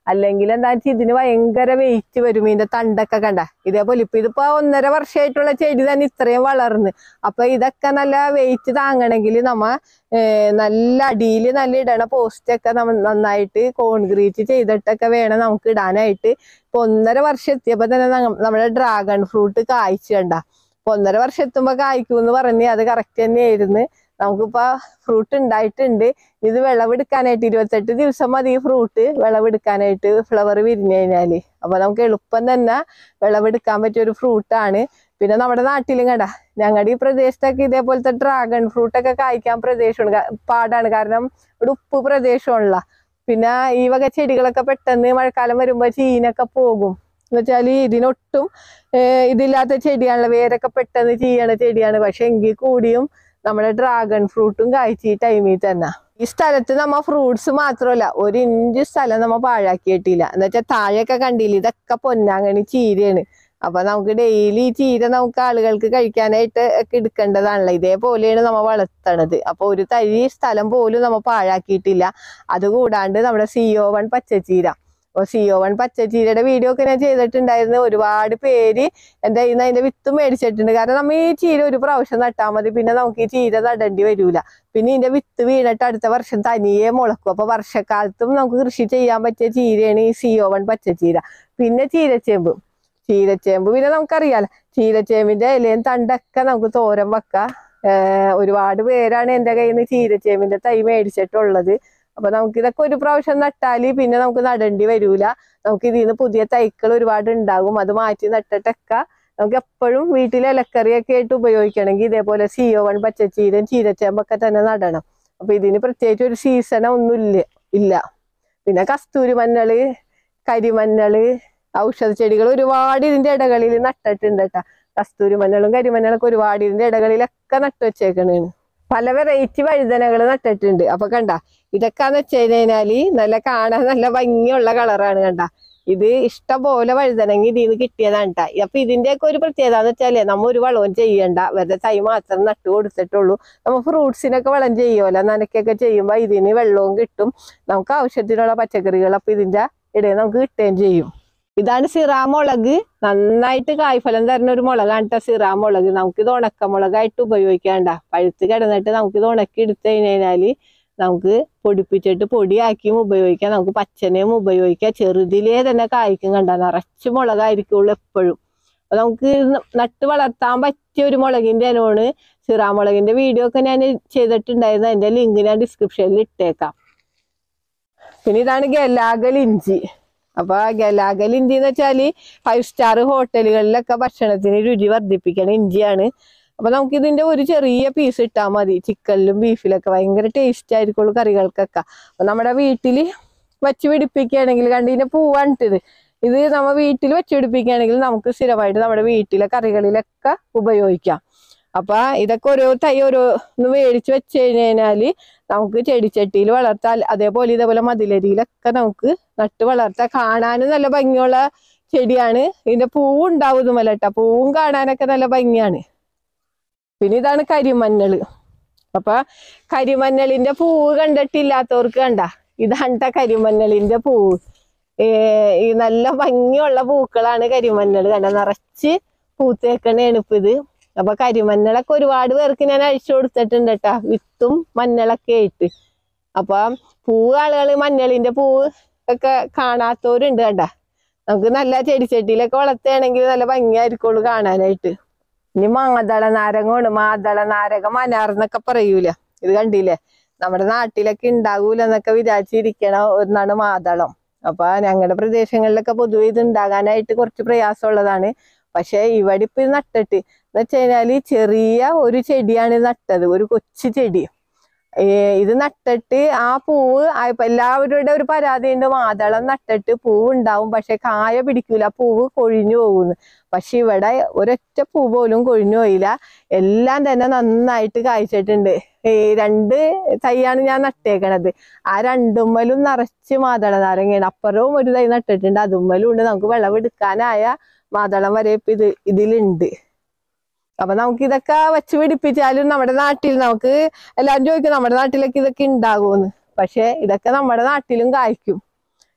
അല്ലെങ്കിൽ എന്താ വെച്ചാൽ ഇതിന് ഭയങ്കര വെയിറ്റ് വരും ഇതിന്റെ തണ്ടൊക്കെ കണ്ട ഇതേപോലെ ഇപ്പൊ ഇതിപ്പോ ഒന്നര വർഷമായിട്ടുള്ള ചെടി തന്നെ ഇത്രയും വളർന്ന് അപ്പൊ ഇതൊക്കെ നല്ല വെയിറ്റ് താങ്ങണമെങ്കിൽ നമ്മ ഏർ നല്ല അടിയിൽ നല്ല ഇടണ പോസ്റ്റ് ഒക്കെ നമ്മ നന്നായിട്ട് കോൺക്രീറ്റ് ചെയ്തിട്ടൊക്കെ വേണം നമുക്ക് ഇടാനായിട്ട് ഇപ്പൊ ഒന്നര വർഷം എത്തിയപ്പോ തന്നെ നമ്മ- നമ്മുടെ ഡ്രാഗൺ ഫ്രൂട്ട് കായ്ച്ചു കണ്ട അപ്പൊ ഒന്നര വർഷം എത്തുമ്പോ കായ്ക്കൂന്ന് പറഞ്ഞ് അത് കറക്റ്റ് തന്നെയായിരുന്നു നമുക്കിപ്പോ ഫ്രൂട്ട് ഉണ്ടായിട്ടുണ്ട് ഇത് വിളവെടുക്കാനായിട്ട് ഇരുപത്തെട്ട് ദിവസം മതി ഈ ഫ്രൂട്ട് വിളവെടുക്കാനായിട്ട് ഫ്ലവർ വിരിഞ്ഞു കഴിഞ്ഞാല് അപ്പൊ നമുക്ക് എളുപ്പം തന്നെ വിളവെടുക്കാൻ പറ്റിയ ഒരു ഫ്രൂട്ടാണ് പിന്നെ നമ്മുടെ നാട്ടിലും കണ്ട ഞങ്ങളുടെ ഈ പ്രദേശത്തൊക്കെ ഇതേപോലത്തെ ഡ്രാഗൺ ഫ്രൂട്ട് ഒക്കെ കായ്ക്കാൻ പ്രദേശമാണ് കാ- പാടാണ് കാരണം ഇവിടെ ഉപ്പ് പ്രദേശമുള്ള പിന്നെ ഈ വക ചെടികളൊക്കെ പെട്ടെന്ന് മഴക്കാലം വരുമ്പോ ചീനൊക്കെ പോകും എന്ന് വെച്ചാൽ ഇതിനൊട്ടും ഏർ ഇതില്ലാത്ത ചെടിയാണല്ലോ വേരൊക്കെ പെട്ടെന്ന് ചെയ്യണ ചെടിയാണ് പക്ഷെ എങ്കിൽ കൂടിയും നമ്മുടെ ഡ്രാഗൺ ഫ്രൂട്ടും കായ്ച്ച് ഈ ടൈമിൽ തന്നെ ഈ സ്ഥലത്ത് നമ്മ ഫ്രൂട്ട്സ് മാത്രമല്ല ഒരു ഇഞ്ച് സ്ഥലം നമ്മ പാഴാക്കിയിട്ടില്ല എന്ന് വെച്ചാൽ താഴെയൊക്കെ കണ്ടില്ല ഇതൊക്കെ പൊന്നാങ്ങണി ചീരയാണ് അപ്പൊ നമുക്ക് ഡെയിലി ഈ ചീര നമുക്ക് ആളുകൾക്ക് കഴിക്കാനായിട്ട് ഒക്കെ എടുക്കേണ്ടതാണല്ലോ ഇതേപോലെയാണ് നമ്മ വളർത്തണത് അപ്പൊ ഒരു തരി സ്ഥലം പോലും നമ്മ പാഴാക്കിയിട്ടില്ല അതുകൂടാണ്ട് നമ്മുടെ സിഒ വൺ പച്ചച്ചീര അപ്പോൾ സിഒ വൺ പച്ചച്ചീരയുടെ വീഡിയോ ഒക്കെ ഞാൻ ചെയ്തിട്ടുണ്ടായിരുന്നു ഒരുപാട് പേര് എൻ്റെ കയ്യിൽ നിന്ന് അതിന്റെ വിത്ത് മേടിച്ചിട്ടുണ്ട് കാരണം നമ്മ ഈ ചീര ഒരു പ്രാവശ്യം നട്ടാൽ മതി പിന്നെ നമുക്ക് ഈ ചീര നടേണ്ടി വരൂല പിന്നെ ഇതിന്റെ വിത്ത് വീണിട്ട് അടുത്ത വർഷം തനിയെ മുളക്കും അപ്പൊ വർഷക്കാലത്തും നമുക്ക് കൃഷി ചെയ്യാൻ പറ്റിയ ചീരയാണ് ഈ സിഒ വൺ പച്ചച്ചീര പിന്നെ ചീരച്ചേമ്പ് ചീരച്ചേമ്പ് പിന്നെ നമുക്കറിയാലോ ചീരച്ചേമ്പിന്റെ ഇലയും തണ്ടൊക്കെ നമുക്ക് തോരൻ വെക്കാം ഏർ ഒരുപാട് പേരാണ് എൻ്റെ കയ്യിൽ നിന്ന് ചീരച്ചേമ്പിന്റെ തൈ മേടിച്ചിട്ടുള്ളത് അപ്പൊ നമുക്ക് ഇതൊക്കെ ഒരു പ്രാവശ്യം നട്ടാല് പിന്നെ നമുക്ക് നടേണ്ടി വരൂല നമുക്ക് ഇതിൽ നിന്ന് പുതിയ തൈകൾ ഒരുപാട് ഉണ്ടാകും അത് മാറ്റി നട്ടിട്ടൊക്കെ നമുക്ക് എപ്പോഴും വീട്ടിൽ ഇലക്കറിയൊക്കെ ആയിട്ട് ഉപയോഗിക്കണമെങ്കിൽ ഇതേപോലെ സിഒ വൺ പച്ചച്ചീരയും ചീരച്ചേമ്പൊക്കെ തന്നെ നടണം അപ്പൊ ഇതിന് പ്രത്യേകിച്ച് ഒരു സീസണോ ഒന്നും ഇല്ല ഇല്ല പിന്നെ കസ്തൂരി മഞ്ഞള് കരിമഞ്ഞള് ഔഷധ ചെടികൾ ഒരുപാട് ഇതിന്റെ ഇടകളിൽ നട്ടിട്ടുണ്ട് കേട്ടാ കസ്തൂരി മഞ്ഞളും കരിമഞ്ഞളൊക്കെ ഒരുപാട് ഇതിന്റെ ഇടകളിലൊക്കെ നട്ടു വെച്ചേക്കണേണ് പല വെറൈറ്റി വഴുതനകൾ നട്ടിട്ടുണ്ട് അപ്പൊ കണ്ട ഇതൊക്കെന്ന് വെച്ച് കഴിഞ്ഞാല് നല്ല കാണാൻ നല്ല ഭംഗിയുള്ള കളറാണ് കണ്ട ഇത് ഇഷ്ടം പോലെ വഴുതനങ്ങി ഇതിൽ നിന്ന് കിട്ടിയതാണ് ട്ടാ. അപ്പൊ ഇതിന്റെയൊക്കെ ഒരു പ്രത്യേകത എന്ന് വെച്ചാല് നമ്മ ഒരു വളവും ചെയ്യണ്ട വെറുതെ തൈ മാത്രം നട്ടു കൊടുത്തിട്ടുള്ളൂ നമ്മ ഫ്രൂട്ട്സിനൊക്കെ വളം ചെയ്യുമല്ലോ നനയ്ക്കൊക്കെ ചെയ്യുമ്പോ ഇതിന് വെള്ളവും കിട്ടും നമുക്ക് ആവശ്യത്തിനുള്ള പച്ചക്കറികൾ അപ്പൊ ഇതിന്റെ ഇടയിൽ നമുക്ക് കിട്ടുകയും ചെയ്യും ഇതാണ് സിറാ മുളക് നന്നായിട്ട് കായ്ഫലം തരുന്ന ഒരു മുളകാണ് ട്ടോ സിറാ മുളക് നമുക്ക് ഇത് ഉണക്കമുളകായിട്ട് ഉപയോഗിക്കാണ്ട പഴുത്ത് കിടന്നിട്ട് നമുക്ക് ഇത് ഉണക്കി എടുത്തു കഴിഞ്ഞാല് നമുക്ക് പൊടിപ്പിച്ചിട്ട് പൊടിയാക്കിയും ഉപയോഗിക്കാം നമുക്ക് പച്ചനെയും ഉപയോഗിക്കാം ചെറുതിലേ തന്നെ കായ്ക്കും കണ്ട നിറച്ച് മുളകായിരിക്കുള്ളൂ എപ്പോഴും അപ്പൊ നമുക്ക് ന- നട്ട് വളർത്താൻ പറ്റിയ ഒരു മുളകിന്റെ ഇനമാണ് സിറാ മുളകിന്റെ വീഡിയോ ഒക്കെ ഞാൻ ചെയ്തിട്ടുണ്ടായിരുന്നു അതിന്റെ ലിങ്ക് ഞാൻ ഡിസ്ക്രിപ്ഷനിൽ ഇട്ടേക്കാം പിന്നെ ഇതാണ് ഗലാഗൽ ഇഞ്ചി അപ്പൊ ഗലാഗൽ ഇഞ്ചി എന്ന് വെച്ചാല് ഫൈവ് സ്റ്റാർ ഹോട്ടലുകളിലൊക്കെ ഭക്ഷണത്തിന് രുചി വർദ്ധിപ്പിക്കണ ഇഞ്ചിയാണ് അപ്പൊ നമുക്ക് ഇതിന്റെ ഒരു ചെറിയ പീസ് ഇട്ടാൽ മതി ചിക്കനിലും ബീഫിലൊക്കെ ഭയങ്കര ടേസ്റ്റ് ആയിരിക്കുള്ളൂ കറികൾക്കൊക്കെ അപ്പൊ നമ്മുടെ വീട്ടില് വെച്ച് പിടിപ്പിക്കുകയാണെങ്കിൽ കണ്ട് ഇതിന്റെ പൂവാണിട്ടത് ഇത് നമ്മ വീട്ടിൽ വെച്ച് പിടിപ്പിക്കുകയാണെങ്കിൽ നമുക്ക് സ്ഥിരമായിട്ട് നമ്മുടെ വീട്ടിലെ കറികളിലൊക്കെ ഉപയോഗിക്കാം അപ്പൊ ഇതൊക്കെ ഓരോ തൈ ഓരോന്ന് മേടിച്ച് വെച്ച് കഴിഞ്ഞാല് നമുക്ക് ചെടിച്ചട്ടിയിൽ വളർത്താൽ അതേപോലെ ഇതേപോലെ മതിലരിയിലൊക്കെ നമുക്ക് നട്ട് വളർത്താം കാണാനും നല്ല ഭംഗിയുള്ള ചെടിയാണ് ഇതിന്റെ പൂവ് ഉണ്ടാവും കേട്ടോ പൂവും കാണാനൊക്കെ നല്ല ഭംഗിയാണ് പിന്നെ ഇതാണ് കരിമഞ്ഞള് അപ്പൊ കരിമഞ്ഞളിന്റെ പൂവ് കണ്ടിട്ടില്ലാത്തവർക്ക് കണ്ട ഇതാണ് കരിമഞ്ഞളിന്റെ പൂവ് ഏ, ഈ നല്ല ഭംഗിയുള്ള പൂക്കളാണ് കരിമഞ്ഞൾ കണ്ട നിറച്ച് പൂത്തേക്കണേണ് ഇപ്പൊ ഇത് അപ്പൊ കരിമഞ്ഞളൊക്കെ ഒരുപാട് പേർക്ക് ഞാൻ അഴിച്ചു കൊടുത്തിട്ടുണ്ട് കേട്ടാ വിത്തും മഞ്ഞളൊക്കെ ആയിട്ട് അപ്പൊ പൂവ് ആളുകൾ മഞ്ഞളിന്റെ പൂവ് ഒക്കെ കാണാത്തവരുണ്ട് കണ്ട നമുക്ക് നല്ല ചെടിച്ചട്ടിയിലൊക്കെ വളർത്തുകയാണെങ്കിൽ നല്ല ഭംഗിയായിരിക്കുള്ളൂ കാണാനായിട്ട് ഇനി മാതള നാരങ്ങമാണ് മാതള നാരക മനാർന്നൊക്കെ പറയൂല ഇത് കണ്ടില്ലേ നമ്മുടെ നാട്ടിലൊക്കെ ഉണ്ടാകൂല എന്നൊക്കെ വിചാരിച്ചിരിക്കണ ഒന്നാണ് മാതളം അപ്പൊ ഞങ്ങളുടെ പ്രദേശങ്ങളിലൊക്കെ പൊതുവെ ഇത് ഉണ്ടാകാനായിട്ട് കുറച്ച് പ്രയാസമുള്ളതാണ് പക്ഷെ ഇവിടെ ഇപ്പൊ ഇത് നട്ടിട്ട് എന്ന് വെച്ച് കഴിഞ്ഞാല് ചെറിയ ഒരു ചെടിയാണ് ഇത് നട്ടത് ഒരു കൊച്ചു ചെടി ഏ, ഇത് നട്ടിട്ട് ആ പൂവ് ആ ഇപ്പൊ എല്ലാവരുടെ ഒരു പരാതി ഉണ്ട് മാതളം നട്ടിട്ട് പൂവ് ഉണ്ടാവും പക്ഷെ കായ പിടിക്കൂല പൂവ് കൊഴിഞ്ഞു പോകുന്നു പക്ഷെ ഇവിടെ ഒരൊറ്റ പൂ പോലും കൊഴിഞ്ഞു പോയില്ല എല്ലാം തന്നെ നന്നായിട്ട് കായ്ച്ചിട്ടുണ്ട് ഈ രണ്ട് തൈയാണ് ഞാൻ നട്ടേക്കണത് ആ രണ്ടുമ്മലും നിറച്ച് മാതള നാരങ്ങയാണ് അപ്പുറവും ഒരു തൈ നട്ടിട്ടുണ്ട് അതുമ്മലും ഉണ്ട് നമുക്ക് വിളവെടുക്കാനായ മാതളം വരെ ഇപ്പൊ ഇത് ഇതിലുണ്ട് അപ്പൊ നമുക്ക് ഇതൊക്കെ വെച്ച് പിടിപ്പിച്ചാലും നമ്മുടെ നാട്ടിൽ നമുക്ക് എല്ലാരും ചോദിക്കും നമ്മുടെ നാട്ടിലൊക്കെ ഇതൊക്കെ ഉണ്ടാകുമെന്ന് പക്ഷെ ഇതൊക്കെ നമ്മുടെ നാട്ടിലും കായ്ക്കും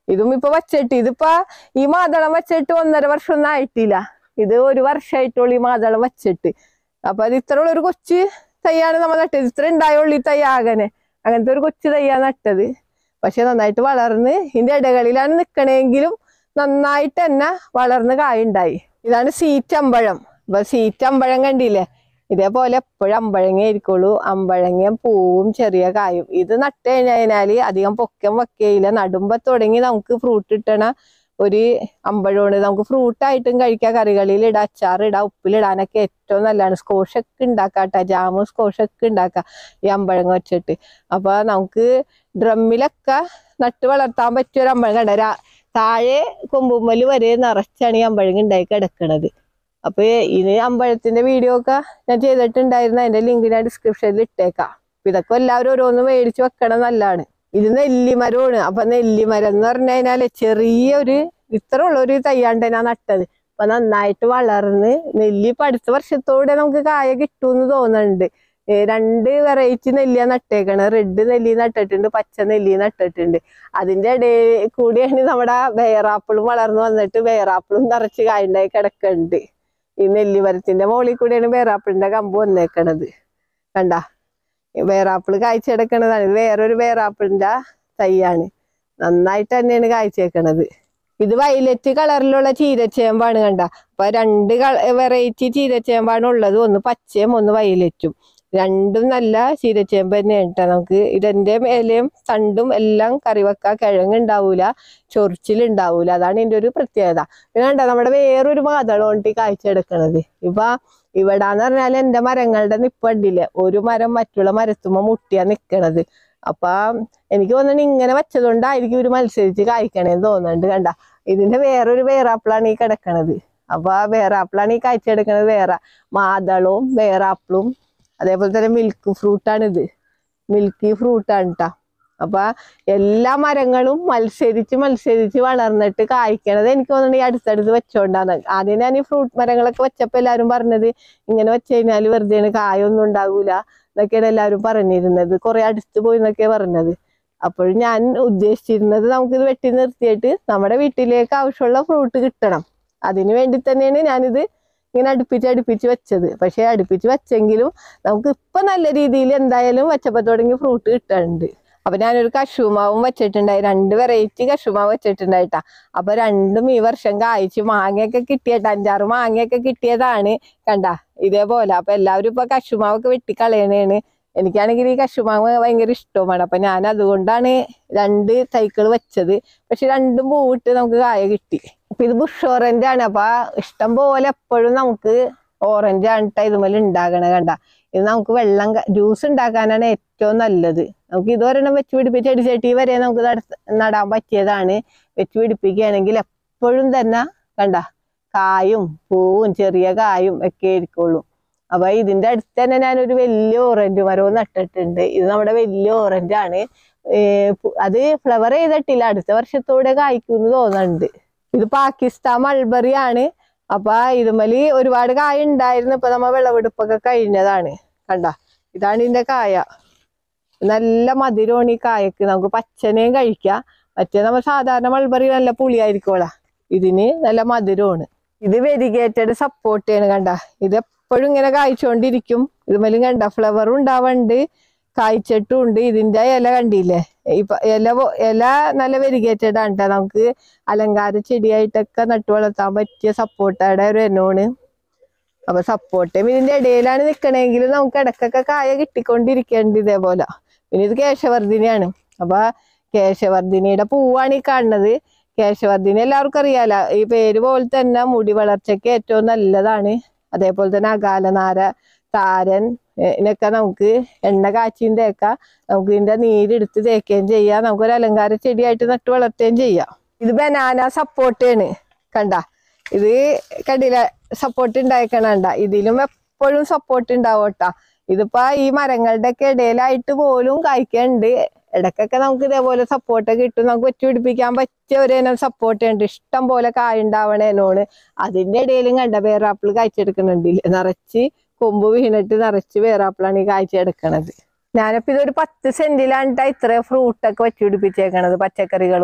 ഇതും ഇപ്പൊ വച്ചിട്ട് ഇതിപ്പോ ഈ മാതളം വച്ചിട്ട് ഒന്നര വർഷം ഒന്നും ആയിട്ടില്ല ഇത് ഒരു വർഷമായിട്ടുള്ളൂ ഈ മാതളം വച്ചിട്ട് അപ്പൊ അത് ഇത്ര ഉള്ള ഒരു കൊച്ചു തൈയാണ് നമ്മൾ നട്ടത് ഇത്ര ഉണ്ടായുള്ളൂ ഈ തൈ ആകനെ അങ്ങനത്തെ ഒരു കൊച്ചു തൈയാ നട്ടത് പക്ഷെ നന്നായിട്ട് വളർന്ന് ഇതിന്റെ ഇടകളിലാണ് നിക്കണെങ്കിലും നന്നായിട്ട് തന്നെ വളർന്ന് കായുണ്ടായി ഇതാണ് സീറ്റമ്പഴം അപ്പൊ സീറ്റമ്പഴം കണ്ടില്ലേ ഇതേപോലെ എപ്പോഴും അമ്പഴങ്ങ ആയിരിക്കുള്ളൂ അമ്പഴങ്ങയും പൂവും ചെറിയ കായും ഇത് നട്ട് കഴിഞ്ഞാല് അധികം പൊക്കം വെക്കയില്ല നടുമ്പോ തുടങ്ങി നമുക്ക് ഫ്രൂട്ട് കിട്ടണ ഒരു അമ്പഴമാണ് നമുക്ക് ഫ്രൂട്ടായിട്ടും കഴിക്കാം കറികളിൽ ഇടാം അച്ചാറിടാം ഉപ്പിലിടാനൊക്കെ ഏറ്റവും നല്ലതാണ് സ്കോഷൊക്കെ ഉണ്ടാക്കാട്ടോ ജാമും സ്കോഷൊക്കെ ഉണ്ടാക്കാം ഈ അമ്പഴങ്ങ വെച്ചിട്ട് അപ്പൊ നമുക്ക് ഡ്രമ്മിലൊക്കെ നട്ട് വളർത്താൻ പറ്റിയ ഒരു അമ്പഴം കണ്ട രാ- താഴെ കൊമ്പുമ്മല് വരെ നിറച്ചാണ് ഈ അമ്പഴങ്ങ ഉണ്ടായി കിടക്കണത് അപ്പൊ ഇത് അമ്പഴത്തിന്റെ വീഡിയോ ഒക്കെ ഞാൻ ചെയ്തിട്ടുണ്ടായിരുന്നു അതിന്റെ ലിങ്ക് ഞാൻ ഡിസ്ക്രിപ്ഷനിൽ ഇട്ടേക്കാം അപ്പൊ ഇതൊക്കെ എല്ലാവരും ഓരോന്ന് മേടിച്ച് വെക്കണം നല്ലതാണ് ഇത് നെല്ലിമരമാണ് അപ്പൊ നെല്ലിമരം എന്ന് പറഞ്ഞു കഴിഞ്ഞാല് ചെറിയൊരു ഇത്ര ഉള്ള ഒരു തയ്യാണ്ട് ഞാൻ നട്ടത് അപ്പൊ നന്നായിട്ട് വളർന്ന് നെല്ലി ഇപ്പൊ അടുത്ത വർഷത്തോടെ നമുക്ക് കായ കിട്ടുമെന്ന് തോന്നുന്നുണ്ട് ഏ, രണ്ട് വെറൈറ്റി നെല്ലിയാ നട്ടേക്കണ് റെഡ് നെല്ലി നട്ടിട്ടുണ്ട് പച്ച നെല്ലി നട്ടിട്ടുണ്ട് അതിന്റെ ഇടയിൽ കൂടിയാണ് നമ്മുടെ വേറാപ്പിളും വളർന്നു വന്നിട്ട് വേറാപ്പിളും നിറച്ച് കായുണ്ടായി കിടക്കുന്നുണ്ട് ഈ നെല്ലിമരത്തിന്റെ മുകളിൽ കൂടിയാണ് വേറാപ്പിളിന്റെ കമ്പ് വന്നേക്കണത് കണ്ട വേറാപ്പിള് കായ്ച്ചെടുക്കണതാണ് ഇത് വേറൊരു വേറാപ്പിളിന്റെ തൈയാണ് നന്നായിട്ട് തന്നെയാണ് കായ്ച്ചേക്കണത് ഇത് വയലറ്റ് കളറിലുള്ള ചീരച്ചേമ്പാണ് കണ്ട അപ്പൊ രണ്ട് വെറൈറ്റി ചീരച്ചേമ്പാണ് ഉള്ളത് ഒന്ന് പച്ചയും ഒന്ന് വയലറ്റും രണ്ടും നല്ല ചീരച്ചേമ്പ് തന്നെയാണ് ട്ടോ നമുക്ക് ഇതിന്റെ മേലെയും തണ്ടും എല്ലാം കറി വെക്കാൻ കിഴങ്ങ് ഉണ്ടാവൂല ചൊറിച്ചിലുണ്ടാവൂല അതാണ് ഇതിന്റെ ഒരു പ്രത്യേകത പിന്നെ കണ്ട നമ്മുടെ വേറൊരു മാതളോണ്ടി കാഴ്ചയെടുക്കണത് ഇപ്പൊ ഇവിടാന്ന് പറഞ്ഞാൽ എന്റെ മരങ്ങളുടെ നിപ്പ് കണ്ടില്ലേ ഒരു മരം മറ്റുള്ള മരത്തുമ്പോ മുട്ടിയാ നിക്കണത് അപ്പൊ എനിക്ക് തോന്നുന്നു ഇങ്ങനെ വെച്ചതുകൊണ്ടായിരിക്കും ഇവര് മത്സരിച്ച് കായ്ക്കണേന്ന് തോന്നുന്നുണ്ട് കണ്ട ഇതിന്റെ വേറൊരു വേറാപ്പിളാണ് ഈ കിടക്കണത് അപ്പൊ ആ വേറാപ്പിളാണ് ഈ കാഴ്ചയെടുക്കണത് വേറെ മാതളവും വേറാപ്പിളും അതേപോലെ തന്നെ മിൽക്ക് ഫ്രൂട്ടാണ് ഇത് മിൽക്കി ഫ്രൂട്ടാണ് ട്ടാ അപ്പൊ എല്ലാ മരങ്ങളും മത്സരിച്ച് മത്സരിച്ച് വളർന്നിട്ട് കായ്ക്കണത് എനിക്ക് തോന്നുന്നു ഈ അടുത്തടുത്ത് വെച്ചോണ്ടാണ് ആദ്യം ഞാൻ ഈ ഫ്രൂട്ട് മരങ്ങളൊക്കെ വെച്ചപ്പോ എല്ലാരും പറഞ്ഞത് ഇങ്ങനെ വെച്ച് കഴിഞ്ഞാല് വെറുതെ കായൊന്നും ഉണ്ടാകൂല എന്നൊക്കെയാണ് എല്ലാവരും പറഞ്ഞിരുന്നത് കുറെ അടുത്ത് പോയി എന്നൊക്കെയാ പറഞ്ഞത് അപ്പോഴും ഞാൻ ഉദ്ദേശിച്ചിരുന്നത് നമുക്കിത് വെട്ടി നിർത്തിയിട്ട് നമ്മുടെ വീട്ടിലേക്ക് ആവശ്യമുള്ള ഫ്രൂട്ട് കിട്ടണം അതിനു വേണ്ടി തന്നെയാണ് ഞാനിത് ഇങ്ങനെ അടുപ്പിച്ച് അടുപ്പിച്ച് വെച്ചത് പക്ഷെ അടുപ്പിച്ച് വെച്ചെങ്കിലും നമുക്ക് ഇപ്പൊ നല്ല രീതിയിൽ എന്തായാലും വെച്ചപ്പോ തുടങ്ങി ഫ്രൂട്ട് കിട്ടാനുണ്ട് അപ്പൊ ഞാനൊരു കശുമാവും വെച്ചിട്ടുണ്ടായി രണ്ട് വെറൈറ്റി കശുമാവ് വെച്ചിട്ടുണ്ടായിട്ടാ അപ്പൊ രണ്ടും ഈ വർഷം കായ്ച്ച് മാങ്ങയൊക്കെ കിട്ടിയട്ടാ അഞ്ചാറ് മാങ്ങയൊക്കെ കിട്ടിയതാണ് കണ്ട ഇതേപോലെ അപ്പൊ എല്ലാവരും ഇപ്പൊ കശുമാവൊക്കെ വെട്ടിക്കളയണേണ് എനിക്കാണെങ്കിൽ ഈ കശുമാവ് ഭയങ്കര ഇഷ്ടവുമാണ് അപ്പൊ ഞാൻ അതുകൊണ്ടാണ് രണ്ട് തൈക്കൾ വെച്ചത് പക്ഷെ രണ്ടും പൂവിട്ട് നമുക്ക് കായ കിട്ടി അപ്പൊ ഇത് ബുഷ് ഓറഞ്ച് ആണ് അപ്പൊ ഇഷ്ടം പോലെ എപ്പോഴും നമുക്ക് ഓറഞ്ച് ആണ് ട്ടോ ഇതുമേൽ ഉണ്ടാകണ കണ്ട ഇത് നമുക്ക് വെള്ളം ജ്യൂസ് ഉണ്ടാക്കാനാണ് ഏറ്റവും നല്ലത് നമുക്ക് ഇതൊരെണ്ണം വെച്ച് പിടിപ്പിച്ച് ചെടിച്ചട്ടി വരെ നമുക്ക് നട- നടാൻ പറ്റിയതാണ് വെച്ച് പിടിപ്പിക്കുകയാണെങ്കിൽ എപ്പോഴും തന്നെ കണ്ട കായും പൂവും ചെറിയ കായും ഒക്കെ ആയിരിക്കുള്ളൂ അപ്പൊ ഇതിന്റെ അടുത്ത് തന്നെ ഞാനൊരു വലിയ ഓറഞ്ച് മരവും നട്ടിട്ടുണ്ട് ഇത് നമ്മുടെ വലിയ ഓറഞ്ച് ആണ് ഏ, പു- അത് ഫ്ലവർ ചെയ്തിട്ടില്ല അടുത്ത വർഷത്തോടെ കായ്ക്കുമെന്ന് തോന്നുന്നുണ്ട് ഇത് പാകിസ്ഥാൻ മൾബറി ആണ് അപ്പൊ ഇതുമലി ഒരുപാട് കായ ഉണ്ടായിരുന്നു ഇപ്പൊ നമ്മ വിളവെടുപ്പൊക്കെ കഴിഞ്ഞതാണ് കണ്ട ഇതാണ് ഇതിന്റെ കായ നല്ല മധുരമാണ് ഈ കായക്ക് നമുക്ക് പച്ചനെയും കഴിക്കാം മറ്റേ നമ്മൾ സാധാരണ മൾബറി നല്ല പുളിയായിരിക്കുമല്ല ഇതിന് നല്ല മധുരമാണ് ഇത് വെരിഗേറ്റഡ് സപ്പോർട്ട് ചെയ്യണം കണ്ട ഇത് എപ്പോഴും ഇങ്ങനെ കായ്ച്ചോണ്ടിരിക്കും ഇതുമേലും കണ്ട ഫ്ലവറും ഉണ്ടാവുന്നുണ്ട് കായ്ച്ചിട്ടും ഉണ്ട് ഇതിന്റെ ഇല കണ്ടില്ലേ ഇപ്പൊ ഇല പോ- ഇല നല്ല വെരിഗേറ്റഡ് ആണ് ട്ടോ നമുക്ക് അലങ്കാര ചെടിയായിട്ടൊക്കെ നട്ടു വളർത്താൻ പറ്റിയ സപ്പോർട്ടയുടെ ഒരു എനോണ് അപ്പൊ സപ്പോർട്ടയും ഇതിന്റെ ഇടയിലാണ് നിക്കണെങ്കിലും നമുക്ക് ഇടക്കൊക്കെ കായ കിട്ടിക്കൊണ്ടിരിക്കേണ്ട ഇതേപോലെ പിന്നെ ഇത് കേശവർദ്ധിനിയാണ് അപ്പൊ കേശവർദ്ധിനിയുടെ പൂവാണ് ഈ കാണുന്നത് കേശവർദ്ധിനി എല്ലാവർക്കും അറിയാലോ ഈ പേര് പോലെ തന്നെ മുടി വളർച്ചയ്ക്ക് ഏറ്റവും നല്ലതാണ് അതേപോലെ തന്നെ അകാലനാര താരൻ ഏഹ് ഇതിനൊക്കെ നമുക്ക് എണ്ണ കാച്ചിയും തേക്കാം നമുക്ക് ഇതിന്റെ നീരെടുത്ത് തേക്കുകയും ചെയ്യാം നമുക്കൊരു അലങ്കാര ചെടിയായിട്ട് നട്ടു വളർത്തുകയും ചെയ്യാം ഇത് ബനാന സപ്പോർട്ടാണ് കണ്ട ഇത് കണ്ടില്ല സപ്പോർട്ട് ഉണ്ടായിക്കണണ്ട ഇതിലും എപ്പോഴും സപ്പോർട്ട് ഉണ്ടാവും കേട്ടാ ഇതിപ്പോ ഈ മരങ്ങളുടെ ഒക്കെ ഇടയിലായിട്ട് പോലും കായ്ക്കുന്നുണ്ട് ഇടയ്ക്കൊക്കെ നമുക്ക് ഇതേപോലെ സപ്പോർട്ട് കിട്ടും നമുക്ക് വെച്ച് പിടിപ്പിക്കാൻ പറ്റിയ ഒരു ഇനം സപ്പോർട്ട് ഉണ്ട് ഇഷ്ടം പോലെ കായ ഉണ്ടാവണേനോണ് അതിന്റെ ഇടയിലും കണ്ട വേറാപ്പിൾ കായ്ച്ചെടുക്കണുണ്ടില്ലേ നിറച്ച് കൊമ്പ് വീണിട്ട് നിറച്ച് വേറാപ്പിളാണ് ഈ കായ്ച്ചെടുക്കണത് ഞാനിപ്പോ ഇതൊരു പത്ത് സെന്റിലാണ് ട്ടോ ഇത്രയും ഫ്രൂട്ടൊക്കെ വെച്ച് പിടിപ്പിച്ചേക്കണത് പച്ചക്കറികളും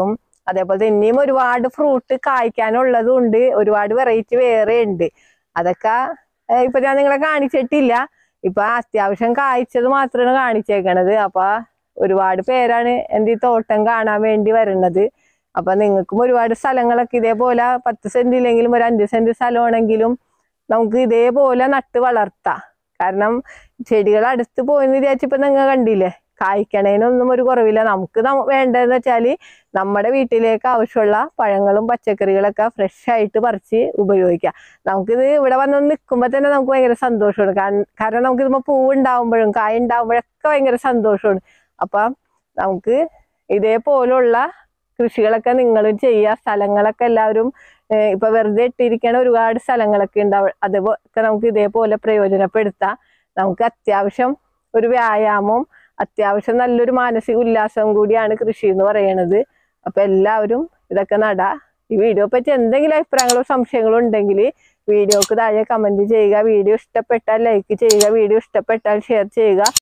അതേപോലെ ഇനിയും ഒരുപാട് ഫ്രൂട്ട് കായ്ക്കാനുള്ളതും ഉണ്ട് ഒരുപാട് വെറൈറ്റി വേറെ ഉണ്ട് അതൊക്കെ ഏർ ഇപ്പൊ ഞാൻ നിങ്ങളെ കാണിച്ചിട്ടില്ല ഇപ്പൊ അത്യാവശ്യം കായ്ച്ചത് മാത്രമാണ് കാണിച്ചേക്കണത് അപ്പൊ ഒരുപാട് പേരാണ് എൻ്റെ ഈ തോട്ടം കാണാൻ വേണ്ടി വരുന്നത് അപ്പൊ നിങ്ങൾക്കും ഒരുപാട് സ്ഥലങ്ങളൊക്കെ ഇതേപോലെ പത്ത് സെന്റ് ഇല്ലെങ്കിലും ഒരു അഞ്ച് സെന്റ് സ്ഥലമാണെങ്കിലും നമുക്ക് ഇതേപോലെ നട്ട് വളർത്താം കാരണം ചെടികൾ അടുത്ത് പോയെന്ന് വിചാരിച്ചപ്പോ നിങ്ങൾ കണ്ടില്ലേ കായ്ക്കണേനൊന്നും ഒരു കുറവില്ല നമുക്ക് ന- വേണ്ടതെന്ന് വെച്ചാല് നമ്മുടെ വീട്ടിലേക്ക് ആവശ്യമുള്ള പഴങ്ങളും പച്ചക്കറികളൊക്കെ ഫ്രഷ് ആയിട്ട് പറിച്ച് ഉപയോഗിക്കാം നമുക്കിത് ഇവിടെ വന്ന് നിൽക്കുമ്പോൾ തന്നെ നമുക്ക് ഭയങ്കര സന്തോഷമാണ് കാരണം കാരണം നമുക്ക് ഇതുമ്പോൾ പൂവ് ഉണ്ടാവുമ്പോഴും കായ ഉണ്ടാവുമ്പോഴൊക്കെ ഭയങ്കര സന്തോഷമാണ് അപ്പം നമുക്ക് ഇതേപോലുള്ള കൃഷികളൊക്കെ നിങ്ങളും ചെയ്യുക സ്ഥലങ്ങളൊക്കെ എല്ലാവരും ഏഹ് ഇപ്പൊ വെറുതെ ഇട്ടിരിക്കണ ഒരുപാട് സ്ഥലങ്ങളൊക്കെ ഉണ്ടാവും അതൊക്കെ നമുക്ക് ഇതേപോലെ പ്രയോജനപ്പെടുത്താം നമുക്ക് അത്യാവശ്യം ഒരു വ്യായാമവും അത്യാവശ്യം നല്ലൊരു മാനസിക ഉല്ലാസം കൂടിയാണ് കൃഷി എന്ന് പറയണത് അപ്പൊ എല്ലാവരും ഇതൊക്കെ നടാ ഈ വീഡിയോ പറ്റി എന്തെങ്കിലും അഭിപ്രായങ്ങളോ സംശയങ്ങളോ ഉണ്ടെങ്കിൽ വീഡിയോക്ക് താഴെ കമന്റ് ചെയ്യുക വീഡിയോ ഇഷ്ടപ്പെട്ടാൽ ലൈക്ക് ചെയ്യുക വീഡിയോ ഇഷ്ടപ്പെട്ടാൽ ഷെയർ ചെയ്യുക